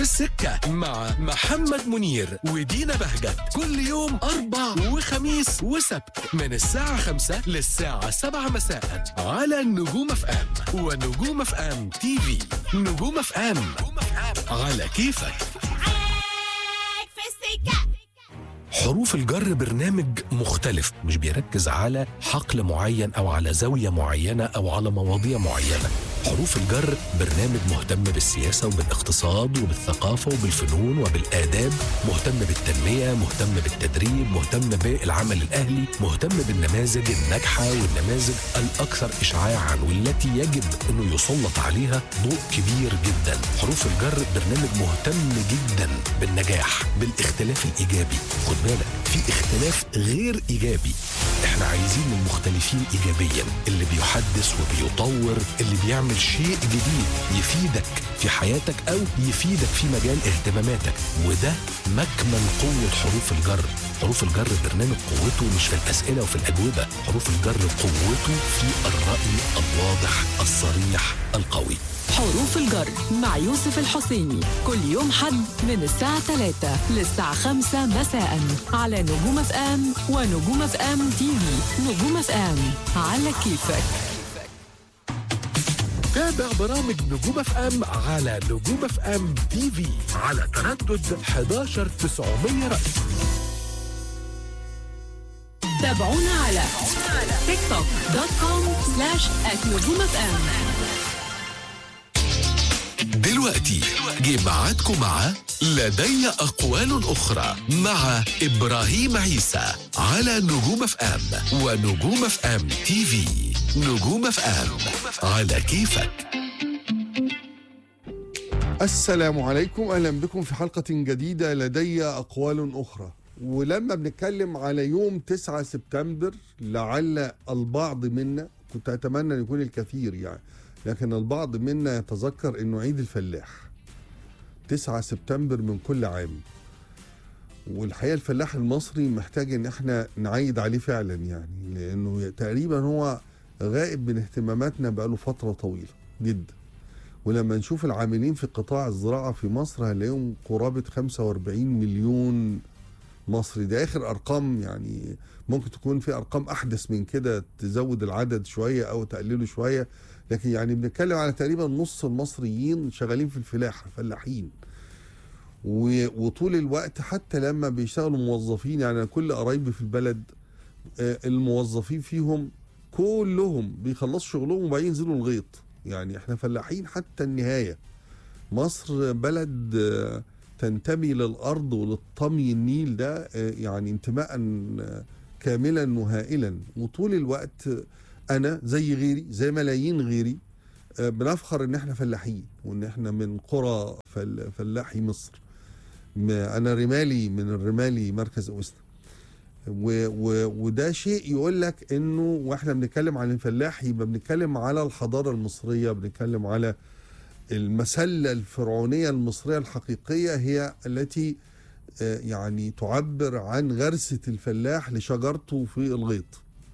السكة مع محمد منير ودينا بهجت كل يوم أربع وخميس وسبت من الساعة خمسة للساعة سبعة مساء على نجوم اف ام ونجوم اف ام تي في نجوم اف ام على كيفك معاك في السكة حروف الجر برنامج مختلف مش بيركز على حقل معين او على زاويه معينه او على مواضيع معينه حروف الجر برنامج مهتم بالسياسه وبالاقتصاد وبالثقافه وبالفنون وبالاداب مهتم بالتنميه مهتم بالتدريب مهتم بالعمل الاهلي مهتم بالنماذج الناجحه والنماذج الاكثر اشعاعا والتي يجب انه يسلط عليها ضوء كبير جدا حروف الجر برنامج مهتم جدا بالنجاح بالاختلاف الايجابي خد بالك في اختلاف غير ايجابي احنا عايزين المختلفين ايجابيا اللي بيحدث وبيطور اللي بيعمل شيء جديد يفيدك في حياتك او يفيدك في مجال اهتماماتك وده مكمن قوه حروف الجر حروف الجر برنامج قوته مش في الاسئله وفي الاجوبه حروف الجر قوته في الراي الواضح الصريح القوي حروف الجر مع يوسف الحسيني كل يوم حد من الساعة 3 للساعة 5 مساء على نجوم اف ام ونجوم اف ام تي في نجوم اف ام على كيفك تابع برامج نجوم اف ام على نجوم اف ام تي في على تردد 11900 رأس تابعونا على تيك توك دوت كوم سلاش نجوم اف ام دلوقتي جه ميعادكم مع لدي أقوال أخرى مع إبراهيم عيسى على نجوم اف ام ونجوم اف ام تي في نجوم اف ام على كيفك السلام عليكم اهلا بكم في حلقه جديده لدي اقوال اخرى ولما بنتكلم على يوم 9 سبتمبر لعل البعض منا كنت اتمنى ان يكون الكثير يعني لكن البعض منا يتذكر انه عيد الفلاح 9 سبتمبر من كل عام والحقيقه الفلاح المصري محتاج ان احنا نعيد عليه فعلا يعني لانه تقريبا هو غائب من اهتماماتنا بقاله فتره طويله جدا ولما نشوف العاملين في قطاع الزراعه في مصر هنلاقيهم قرابه 45 مليون مصري ده اخر ارقام يعني ممكن تكون في ارقام احدث من كده تزود العدد شويه او تقلله شويه لكن يعني بنتكلم على تقريبا نص المصريين شغالين في الفلاحه فلاحين و- وطول الوقت حتى لما بيشتغلوا موظفين يعني أنا كل قرايبي في البلد آه، الموظفين فيهم كلهم بيخلصوا شغلهم وبعدين ينزلوا الغيط يعني احنا فلاحين حتى النهايه مصر بلد آه، تنتمي للارض وللطمي النيل ده آه، يعني انتماء آه، كاملا وهائلا وطول الوقت آه، انا زي غيري زي ملايين غيري آه، بنفخر ان احنا فلاحين وان احنا من قرى فل- فلاحي مصر ما- انا رمالي من الرمالي مركز اوسنا و و وده شيء يقول لك انه واحنا بنتكلم عن الفلاح يبقى بنتكلم على الحضاره المصريه بنتكلم على المسله الفرعونيه المصريه الحقيقيه هي التي آه، يعني تعبر عن غرسه الفلاح لشجرته في الغيط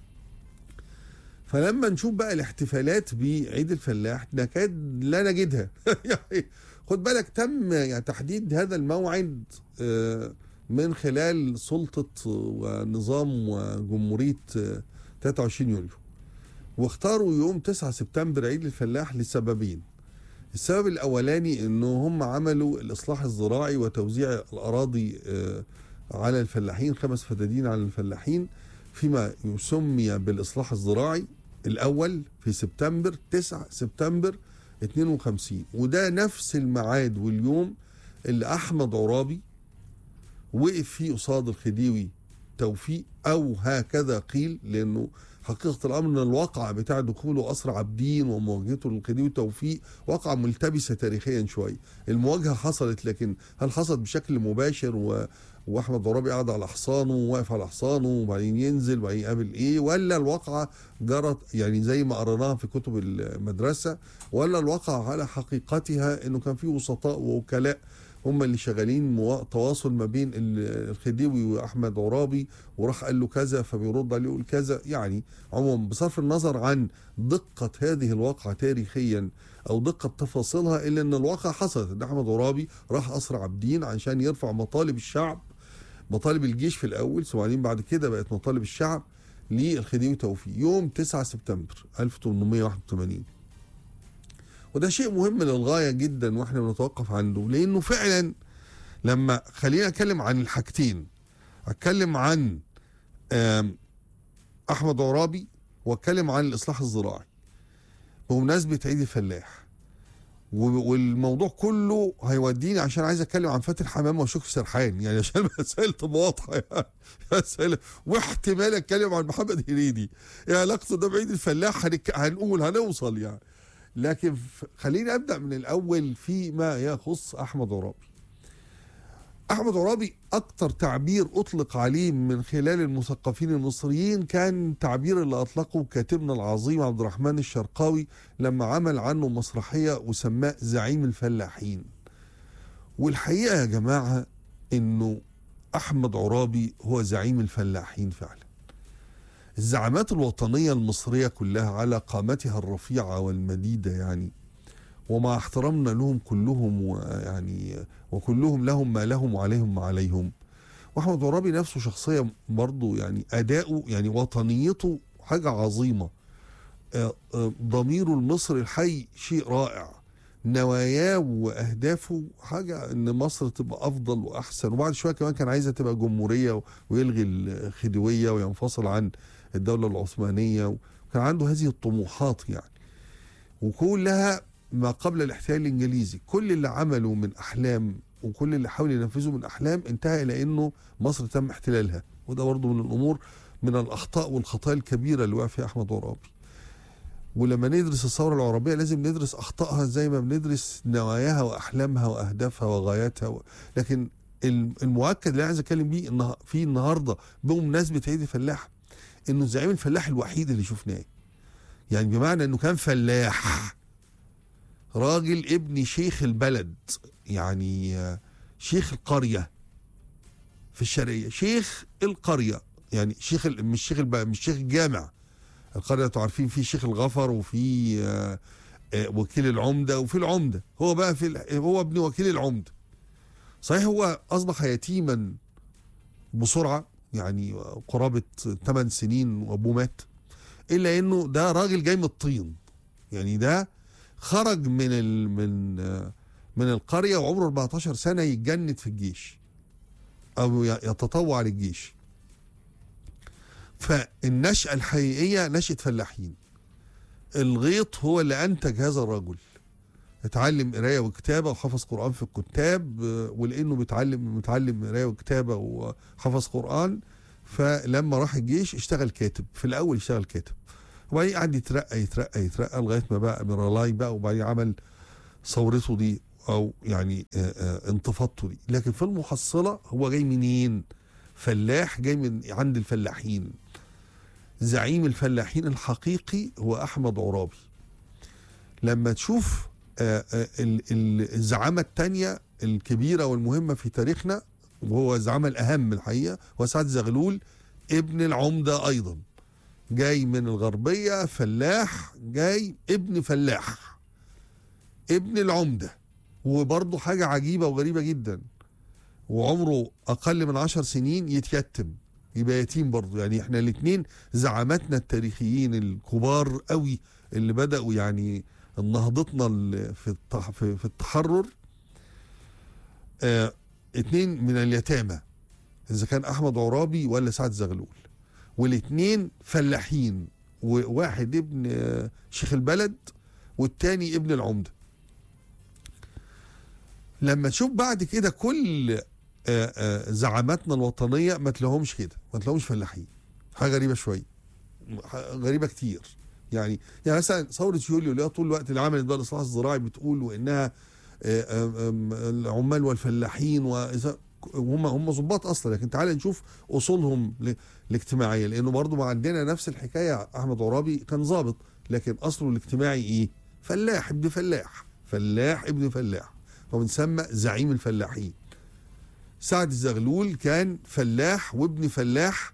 فلما نشوف بقى الاحتفالات بعيد الفلاح نكاد لا نجدها يعني خد بالك تم يعني تحديد هذا الموعد آه، من خلال سلطة ونظام وجمهورية آه، 23 يوليو واختاروا يوم 9 سبتمبر عيد الفلاح لسببين السبب الأولاني أنه هم عملوا الإصلاح الزراعي وتوزيع الأراضي آه، على الفلاحين خمس فدادين على الفلاحين فيما يسمي بالإصلاح الزراعي الأول في سبتمبر 9 سبتمبر 52 وده نفس الميعاد واليوم اللي أحمد عرابي وقف فيه قصاد الخديوي توفيق أو هكذا قيل لأنه حقيقة الأمر أن الواقعة بتاع دخوله قصر عابدين ومواجهته للخديوي توفيق واقعة ملتبسة تاريخيا شوية المواجهة حصلت لكن هل حصلت بشكل مباشر و... واحمد عرابي قاعد على حصانه وواقف على حصانه وبعدين ينزل وبعدين يقابل ايه ولا الواقعه جرت يعني زي ما قريناها في كتب المدرسه ولا الواقعه على حقيقتها انه كان في وسطاء ووكلاء هم اللي شغالين موا- تواصل ما بين ال- الخديوي واحمد عرابي وراح قال له كذا فبيرد عليه يقول كذا يعني عموما بصرف النظر عن دقه هذه الواقعه تاريخيا او دقه تفاصيلها الا ان الواقعه حصلت ان احمد عرابي راح قصر عابدين عشان يرفع مطالب الشعب مطالب الجيش في الاول ثم بعدين بعد كده بقت مطالب الشعب للخديوي توفيق يوم 9 سبتمبر 1881 وده شيء مهم للغايه جدا واحنا بنتوقف عنده لانه فعلا لما خلينا اتكلم عن الحاجتين اتكلم عن آم، احمد عرابي واتكلم عن الاصلاح الزراعي بمناسبه عيد الفلاح و- والموضوع كله هيوديني عشان عايز اتكلم عن فاتن حمامه وشكري سرحان يعني عشان المسائل تبقى واضحه يعني مسألة واحتمال اتكلم عن محمد هنيدي ايه علاقته ده بعيد الفلاح هنك... هنقول هنوصل يعني لكن ف- خليني ابدا من الاول فيما يخص احمد عرابي احمد عرابي اكتر تعبير اطلق عليه من خلال المثقفين المصريين كان تعبير اللي اطلقه كاتبنا العظيم عبد الرحمن الشرقاوي لما عمل عنه مسرحيه وسماه زعيم الفلاحين والحقيقه يا جماعه انه احمد عرابي هو زعيم الفلاحين فعلا الزعامات الوطنيه المصريه كلها على قامتها الرفيعه والمديده يعني ومع احترامنا لهم كلهم ويعني وكلهم لهم ما لهم وعليهم ما عليهم واحمد عرابي نفسه شخصيه برضه يعني اداؤه يعني وطنيته حاجه عظيمه آه، آه، ضميره المصري الحي شيء رائع نواياه واهدافه حاجه ان مصر تبقى افضل واحسن وبعد شويه كمان كان عايزه تبقى جمهوريه ويلغي الخديويه وينفصل عن الدوله العثمانيه وكان عنده هذه الطموحات يعني وكلها ما قبل الاحتلال الانجليزي كل اللي عمله من احلام وكل اللي حاول ينفذه من احلام انتهى الى انه مصر تم احتلالها وده برضه من الامور من الاخطاء والخطايا الكبيره اللي وقع فيها احمد عرابي ولما ندرس الثوره العربيه لازم ندرس اخطائها زي ما بندرس نواياها واحلامها واهدافها وغاياتها و... لكن الم- المؤكد اللي أنا عايز اتكلم بيه ان في النهارده بمناسبه عيد الفلاح انه الزعيم الفلاح الوحيد اللي شفناه يعني بمعنى انه كان فلاح راجل ابن شيخ البلد يعني آه، شيخ القريه في الشرقيه شيخ القريه يعني شيخ ال- مش شيخ الب... مش شيخ الجامع القريه انتوا عارفين في شيخ الغفر وفي آه، آه، وكيل العمده وفي العمده هو بقى في ال- هو ابن وكيل العمده صحيح هو اصبح يتيما بسرعه يعني قرابه 8 سنين وابوه مات الا انه ده راجل جاي من الطين يعني ده خرج من ال من آه، من القريه وعمره 14 سنه يتجند في الجيش او ي- يتطوع للجيش فالنشأة الحقيقية نشأة فلاحين الغيط هو اللي أنتج هذا الرجل اتعلم قراية وكتابة وحفظ قرآن في الكتاب آه، ولأنه بيتعلم متعلم قراية وكتابة وحفظ قرآن فلما راح الجيش اشتغل كاتب في الأول اشتغل كاتب وبعدين قعد يترقى يترقى يترقى لغاية ما بقى ميرالاي بقى وبعدين عمل ثورته دي أو يعني آه، آه، انتفاضته دي لكن في المحصلة هو جاي منين؟ فلاح جاي من عند الفلاحين زعيم الفلاحين الحقيقي هو احمد عرابي لما تشوف آه، آه، ال- ال- الزعامه الثانيه الكبيره والمهمه في تاريخنا وهو الزعامه الاهم الحقيقه هو سعد زغلول ابن العمده ايضا جاي من الغربيه فلاح جاي ابن فلاح ابن العمده وبرضه حاجه عجيبه وغريبه جدا وعمره اقل من عشر سنين يتيتم يبقى يتيم برضه يعني احنا الاثنين زعاماتنا التاريخيين الكبار قوي اللي بداوا يعني نهضتنا ال- في التح- في في التحرر اه اتنين من اليتامى اذا كان احمد عرابي ولا سعد زغلول والاثنين فلاحين وواحد ابن آه، شيخ البلد والتاني ابن العمده لما تشوف بعد كده كل آه، آه، زعاماتنا الوطنيه ما تلاقيهمش كده ما تلاقيهمش فلاحين حاجه غريبه شويه ح- غريبه كتير يعني يعني مثلا ثوره يوليو اللي هي طول الوقت اللي عملت بقى الاصلاح الزراعي بتقول وانها آه، آم، آم، العمال والفلاحين وإذا وهم هم ظباط اصلا لكن تعال نشوف اصولهم ل- الاجتماعيه لانه برضو ما عندنا نفس الحكايه احمد عرابي كان ظابط لكن اصله الاجتماعي ايه؟ فلاح ابن فلاح فلاح ابن فلاح وبنسمى زعيم الفلاحين سعد الزغلول كان فلاح وابن فلاح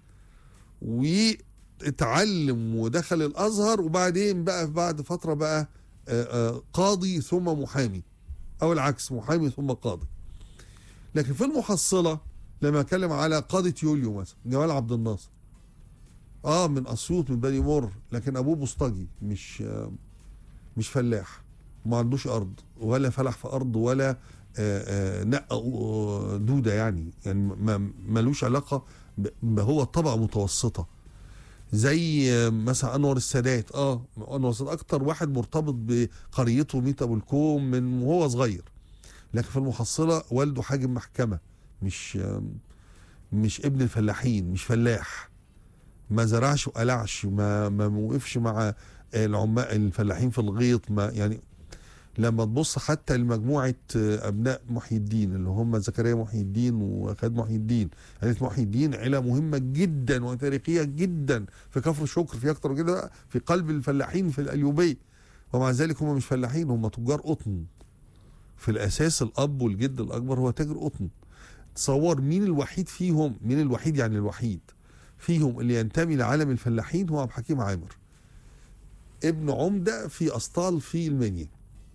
واتعلم ودخل الازهر وبعدين بقى بعد فتره بقى آه، آه، قاضي ثم محامي او العكس محامي ثم قاضي لكن في المحصله لما اتكلم على قاضي يوليو مثلا جمال عبد الناصر اه من اسيوط من بني مر لكن ابوه بوسطجي مش آه مش فلاح ما عندوش ارض ولا فلح في ارض ولا آه، آه، نقى آه، دوده يعني يعني ما ملوش علاقه ب- ب- هو طبقه متوسطه زي آه، مثلا انور السادات اه انور السادات اكتر واحد مرتبط بقريته ميت ابو الكوم من وهو صغير لكن في المحصله والده حاجم محكمه مش آه، مش ابن الفلاحين مش فلاح ما زرعش وقلعش ما ما وقفش مع العمال الفلاحين في الغيط ما يعني لما تبص حتى لمجموعه ابناء محي الدين اللي هم زكريا محي الدين وخالد محي الدين عيله محي الدين عيله مهمه جدا وتاريخيه جدا في كفر شكر في اكتر من كده في قلب الفلاحين في القليوبيه ومع ذلك هم مش فلاحين هم تجار قطن في الاساس الاب والجد الاكبر هو تاجر قطن تصور مين الوحيد فيهم مين الوحيد يعني الوحيد فيهم اللي ينتمي لعالم الفلاحين هو عبد الحكيم عامر ابن عمدة في أسطال في المنيا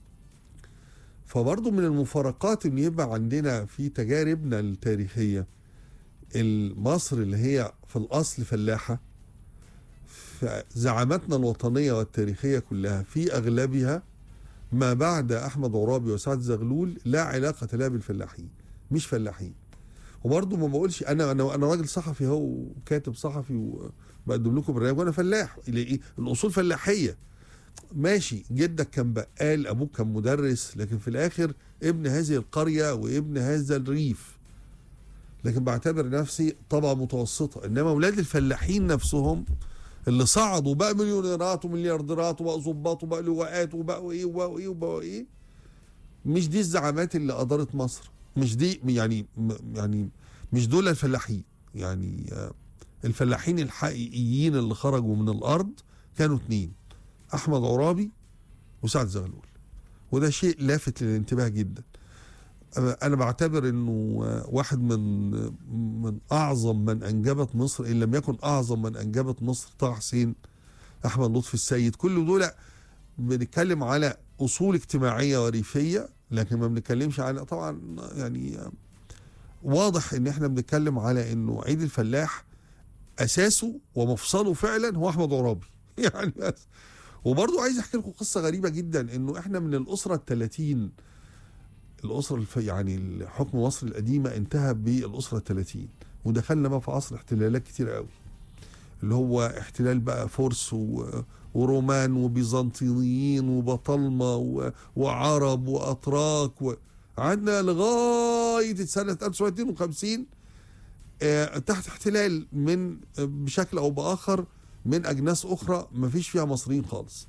فبرضه من المفارقات ان يبقى عندنا في تجاربنا التاريخية مصر اللي هي في الأصل فلاحة زعامتنا الوطنية والتاريخية كلها في أغلبها ما بعد أحمد عرابي وسعد زغلول لا علاقة لها بالفلاحين مش فلاحين وبرضه ما بقولش انا انا انا راجل صحفي اهو وكاتب صحفي وبقدم لكم برنامج وانا فلاح ايه الاصول فلاحيه ماشي جدك كان بقال ابوك كان مدرس لكن في الاخر ابن هذه القريه وابن هذا الريف لكن بعتبر نفسي طبقه متوسطه انما اولاد الفلاحين نفسهم اللي صعدوا بقى مليونيرات ومليارديرات وبقى ظباط وبقى لواءات وبقوا ايه وبقوا ايه وبقوا ايه مش دي الزعامات اللي ادارت مصر مش دي يعني يعني مش دول الفلاحين يعني الفلاحين الحقيقيين اللي خرجوا من الارض كانوا اتنين احمد عرابي وسعد زغلول وده شيء لافت للانتباه جدا انا بعتبر انه واحد من من اعظم من انجبت مصر ان لم يكن اعظم من انجبت مصر طه حسين احمد لطفي السيد كل دول بنتكلم على اصول اجتماعيه وريفيه لكن ما بنتكلمش على طبعا يعني واضح ان احنا بنتكلم على انه عيد الفلاح اساسه ومفصله فعلا هو احمد عرابي يعني بس وبرضه عايز احكي لكم قصه غريبه جدا انه احنا من الاسره ال 30 الاسره الف يعني حكم مصر القديمه انتهى بالاسره ال 30 ودخلنا بقى في عصر احتلالات كتير قوي اللي هو احتلال بقى فرس و ورومان وبيزنطيين وبطالمه و... وعرب واتراك و... عندنا لغايه سنه 1952 آه تحت احتلال من آه بشكل او باخر من اجناس اخرى ما فيش فيها مصريين خالص.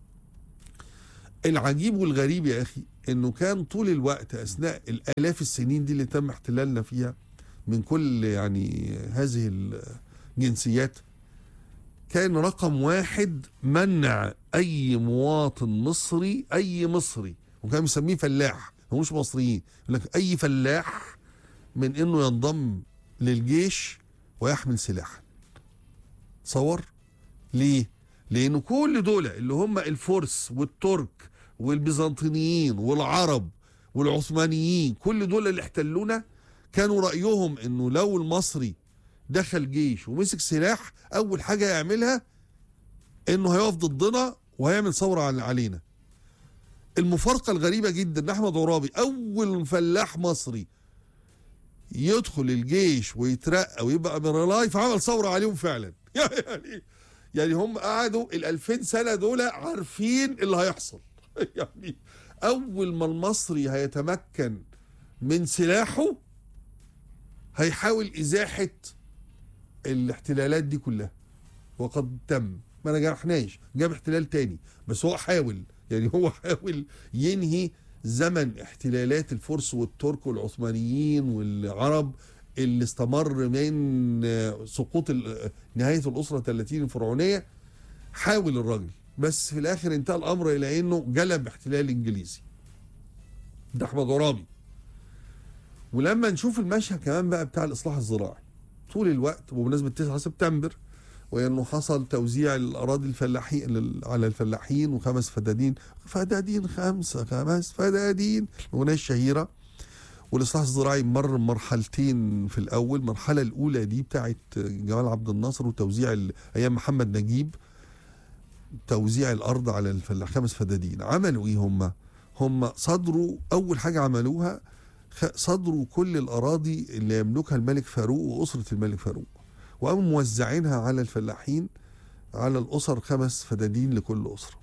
العجيب والغريب يا اخي انه كان طول الوقت اثناء الالاف السنين دي اللي تم احتلالنا فيها من كل يعني هذه الجنسيات كان رقم واحد منع اي مواطن مصري اي مصري وكان مسميه فلاح هو مش مصريين يقول لك اي فلاح من انه ينضم للجيش ويحمل سلاحا تصور ليه لانه كل دول اللي هم الفرس والترك والبيزنطيين والعرب والعثمانيين كل دول اللي احتلونا كانوا رايهم انه لو المصري دخل جيش ومسك سلاح اول حاجه يعملها انه هيقف ضدنا وهيعمل ثوره علينا المفارقه الغريبه جدا ان احمد عرابي اول فلاح مصري يدخل الجيش ويترقى ويبقى اميرالاي فعمل ثوره عليهم فعلا يعني يعني هم قعدوا ال 2000 سنه دول عارفين اللي هيحصل يعني اول ما المصري هيتمكن من سلاحه هيحاول ازاحه الاحتلالات دي كلها وقد تم ما نجحناش جاب احتلال تاني بس هو حاول يعني هو حاول ينهي زمن احتلالات الفرس والترك والعثمانيين والعرب اللي استمر من سقوط نهاية الأسرة 30 الفرعونية حاول الراجل بس في الآخر انتهى الأمر إلى أنه جلب احتلال إنجليزي ده احمد عرابي ولما نشوف المشهد كمان بقى بتاع الاصلاح الزراعي طول الوقت وبمناسبه 9 سبتمبر وانه حصل توزيع الاراضي الفلاحين لل- على الفلاحين وخمس فدادين فدادين خمسه خمس فدادين الاغنيه الشهيره والاصلاح الزراعي مر مرحلتين في الاول المرحله الاولى دي بتاعت جمال عبد الناصر وتوزيع ال- ايام محمد نجيب توزيع الارض على الفلاح خمس فدادين عملوا ايه هم هم صدروا اول حاجه عملوها خ- صدروا كل الاراضي اللي يملكها الملك فاروق واسره الملك فاروق وقاموا موزعينها على الفلاحين على الاسر خمس فدادين لكل اسره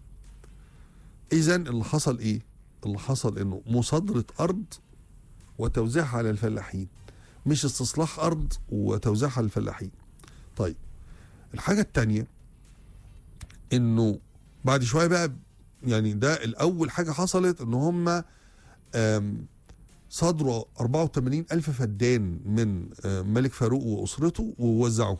اذا اللي حصل ايه اللي حصل انه مصادره ارض وتوزيعها على الفلاحين مش استصلاح ارض وتوزيعها على الفلاحين طيب الحاجه الثانيه انه بعد شويه بقى يعني ده الاول حاجه حصلت ان هم آم، صدروا 84 ألف فدان من آه، ملك فاروق وأسرته ووزعوه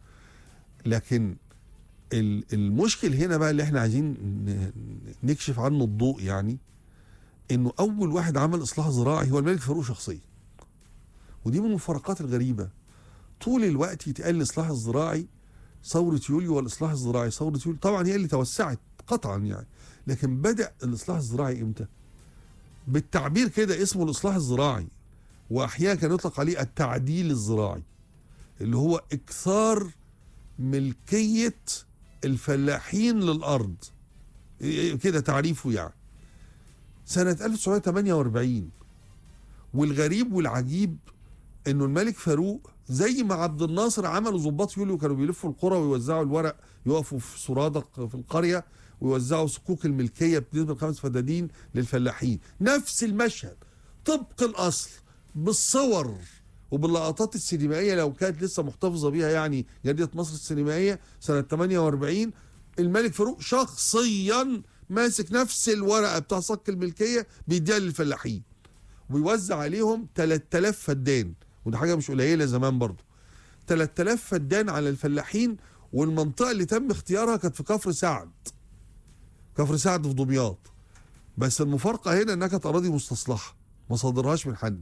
لكن ال- المشكل هنا بقى اللي احنا عايزين ن- نكشف عنه الضوء يعني انه اول واحد عمل اصلاح زراعي هو الملك فاروق شخصيا ودي من المفارقات الغريبه طول الوقت يتقال الاصلاح الزراعي ثوره يوليو والاصلاح الزراعي ثوره يوليو طبعا هي اللي توسعت قطعا يعني لكن بدا الاصلاح الزراعي امتى بالتعبير كده اسمه الاصلاح الزراعي واحيانا كان يطلق عليه التعديل الزراعي اللي هو اكثار ملكيه الفلاحين للارض إيه كده تعريفه يعني سنه 1948 والغريب والعجيب انه الملك فاروق زي ما عبد الناصر عملوا ضباط يوليو كانوا بيلفوا القرى ويوزعوا الورق يقفوا في سرادق في القريه ويوزعوا صكوك الملكيه بنسبه خمس فدادين للفلاحين نفس المشهد طبق الاصل بالصور وباللقطات السينمائيه لو كانت لسه محتفظه بيها يعني جريده مصر السينمائيه سنه 48 الملك فاروق شخصيا ماسك نفس الورقه بتاع صك الملكيه بيديها للفلاحين ويوزع عليهم 3000 فدان ودي حاجه مش قليله زمان برضه 3000 فدان على الفلاحين والمنطقه اللي تم اختيارها كانت في كفر سعد كفر سعد في دمياط بس المفارقه هنا انها كانت اراضي مستصلحه ما صادرهاش من حد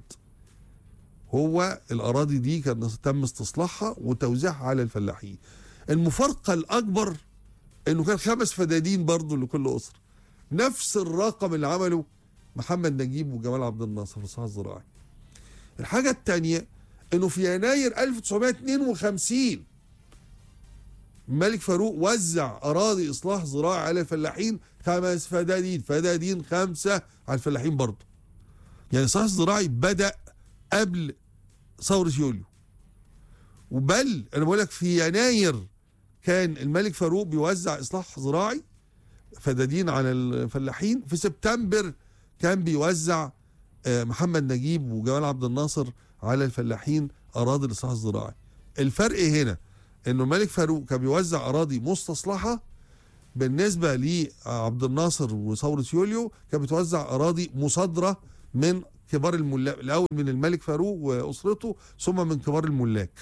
هو الاراضي دي كان تم استصلاحها وتوزيعها على الفلاحين المفارقه الاكبر انه كان خمس فدادين برضه لكل اسره نفس الرقم اللي عمله محمد نجيب وجمال عبد الناصر في الصحه الزراعي الحاجه الثانيه انه في يناير 1952 الملك فاروق وزع اراضي اصلاح زراعي على الفلاحين خمس فدادين فدادين خمسه على الفلاحين برضه يعني الاصلاح الزراعي بدا قبل ثوره يوليو وبل انا بقول لك في يناير كان الملك فاروق بيوزع اصلاح زراعي فدادين على الفلاحين في سبتمبر كان بيوزع آه، محمد نجيب وجمال عبد الناصر على الفلاحين اراضي الاصلاح الزراعي الفرق هنا انه الملك فاروق كان بيوزع اراضي مستصلحه بالنسبه لعبد الناصر وثوره يوليو كان بتوزع اراضي مصادره من كبار الملاك الاول من الملك فاروق واسرته ثم من كبار الملاك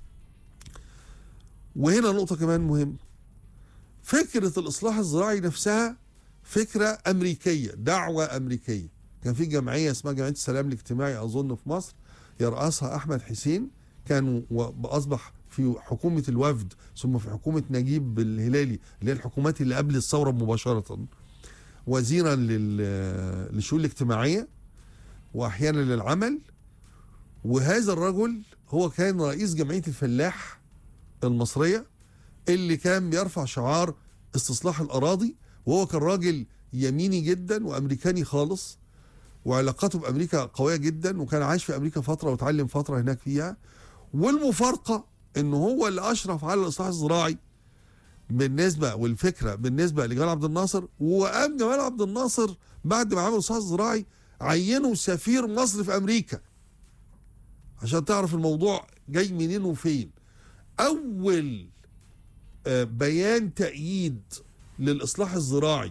وهنا نقطه كمان مهمه فكره الاصلاح الزراعي نفسها فكره امريكيه دعوه امريكيه كان في جمعيه اسمها جمعيه السلام الاجتماعي اظن في مصر يرأسها احمد حسين كان واصبح في حكومه الوفد ثم في حكومه نجيب الهلالي اللي هي الحكومات اللي قبل الثوره مباشره وزيرا لل- للشؤون الاجتماعيه واحيانا للعمل وهذا الرجل هو كان رئيس جمعيه الفلاح المصريه اللي كان بيرفع شعار استصلاح الاراضي وهو كان راجل يميني جدا وامريكاني خالص وعلاقاته بامريكا قويه جدا وكان عايش في امريكا فتره وتعلم فتره هناك فيها والمفارقه انه هو اللي اشرف على الاصلاح الزراعي بالنسبه والفكره بالنسبه لجمال عبد الناصر وقام جمال عبد الناصر بعد ما عمل الاصلاح الزراعي عينه سفير مصر في امريكا عشان تعرف الموضوع جاي منين وفين اول آه، بيان تأييد للإصلاح الزراعي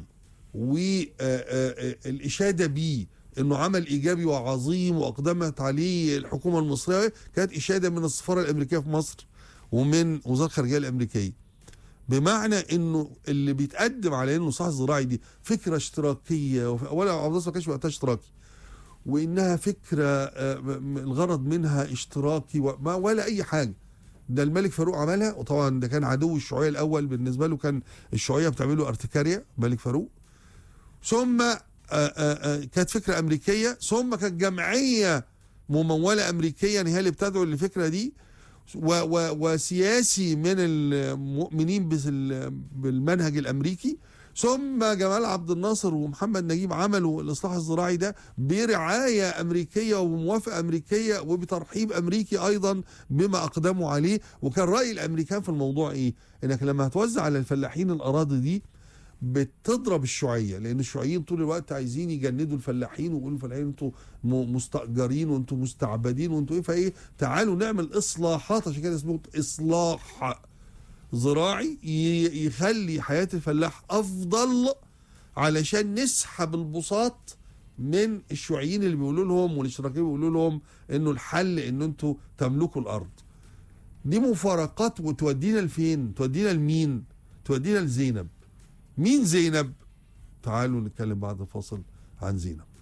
والإشادة بيه انه عمل ايجابي وعظيم واقدمت عليه الحكومه المصريه كانت اشاده من السفاره الامريكيه في مصر ومن وزاره الخارجيه الامريكيه بمعنى انه اللي بيتقدم على انه الاصلاح الزراعي دي فكره اشتراكيه وف... اولا عبد الناصر ما كانش وقتها اشتراكي وانها فكره آه، م- م- الغرض منها اشتراكي وما ولا اي حاجه ده الملك فاروق عملها وطبعا ده كان عدو الشيوعيه الاول بالنسبه له كان الشيوعيه بتعمله ارتكاريا ملك فاروق ثم آه، آه، آه، كانت فكره امريكيه ثم كانت جمعيه مموله امريكيا هي اللي بتدعو للفكره دي و و وسياسي من المؤمنين بال- بالمنهج الامريكي ثم جمال عبد الناصر ومحمد نجيب عملوا الاصلاح الزراعي ده برعايه امريكيه وموافقه امريكيه وبترحيب امريكي ايضا بما اقدموا عليه وكان راي الامريكان في الموضوع ايه؟ انك لما هتوزع على الفلاحين الاراضي دي بتضرب الشيوعيه لان الشيوعيين طول الوقت عايزين يجندوا الفلاحين ويقولوا الفلاحين انتوا م- مستاجرين وانتوا مستعبدين وانتوا ايه فايه تعالوا نعمل اصلاحات عشان كده اسمه اصلاح زراعي ي- يخلي حياه الفلاح افضل علشان نسحب البساط من الشيوعيين اللي بيقولوا لهم والاشتراكيين بيقولوا لهم انه الحل ان انتوا تملكوا الارض دي مفارقات وتودينا لفين تودينا لمين تودينا لزينب مين زينب تعالوا نتكلم بعد الفاصل عن زينب